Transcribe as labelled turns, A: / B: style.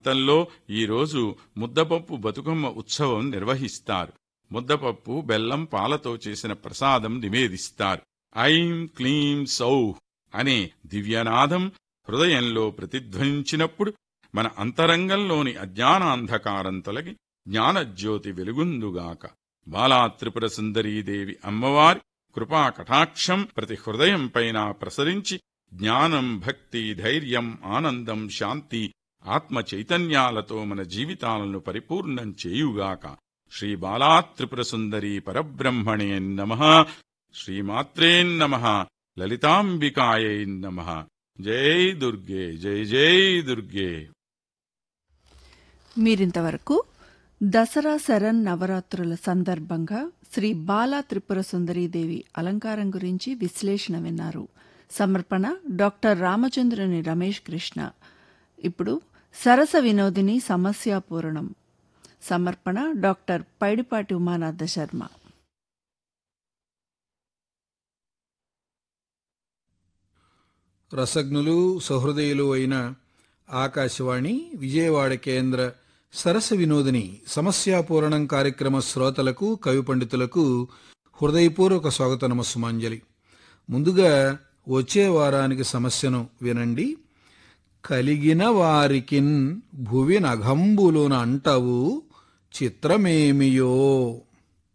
A: ప్రాంతంలో ఈరోజు ముద్దపప్పు బతుకమ్మ ఉత్సవం నిర్వహిస్తారు ముద్దపప్పు బెల్లం పాలతో చేసిన ప్రసాదం నివేదిస్తారు ఐం క్లీం సౌహ్ అనే దివ్యనాదం హృదయంలో ప్రతిధ్వనించినప్పుడు మన అంతరంగంలోని అజ్ఞానాంధకారం తొలగి జ్ఞానజ్యోతి వెలుగుందుగాక బాలా త్రిపుర సుందరీదేవి అమ్మవారి కృపా కటాక్షం ప్రతి హృదయం పైన ప్రసరించి జ్ఞానం భక్తి ధైర్యం ఆనందం శాంతి ఆత్మ చైతన్యాలతో మన జీవితాలను పరిపూర్ణం చేయుగాక శ్రీ బాలా త్రిపుర సుందరీ పరబ్రహ్మణే నమ శ్రీమాత్రే నమ లలితాంబికాయై నమ జై దుర్గే జై జై దుర్గే
B: మీరింతవరకు దసరా శరణ్ నవరాత్రుల సందర్భంగా శ్రీ బాలా త్రిపుర సుందరీదేవి అలంకారం గురించి విశ్లేషణ విన్నారు సమర్పణ డాక్టర్ రామచంద్రుని రమేష్ కృష్ణ ఇప్పుడు సరస వినోదిని సమస్యాపూరణం సమర్పణ డాక్టర్ పైడిపాటి ఉమానాథ శర్మ
C: రసజ్ఞులు సహృదయులు అయిన ఆకాశవాణి విజయవాడ కేంద్ర సరస వినోదిని సమస్యాపూరణం కార్యక్రమ శ్రోతలకు కవి పండితులకు హృదయపూర్వక స్వాగత నమస్సుమాంజలి ముందుగా వచ్చే వారానికి సమస్యను వినండి కలిగిన వారికిన్ భువి నఘంబులున అంటవు చిత్రమేమియో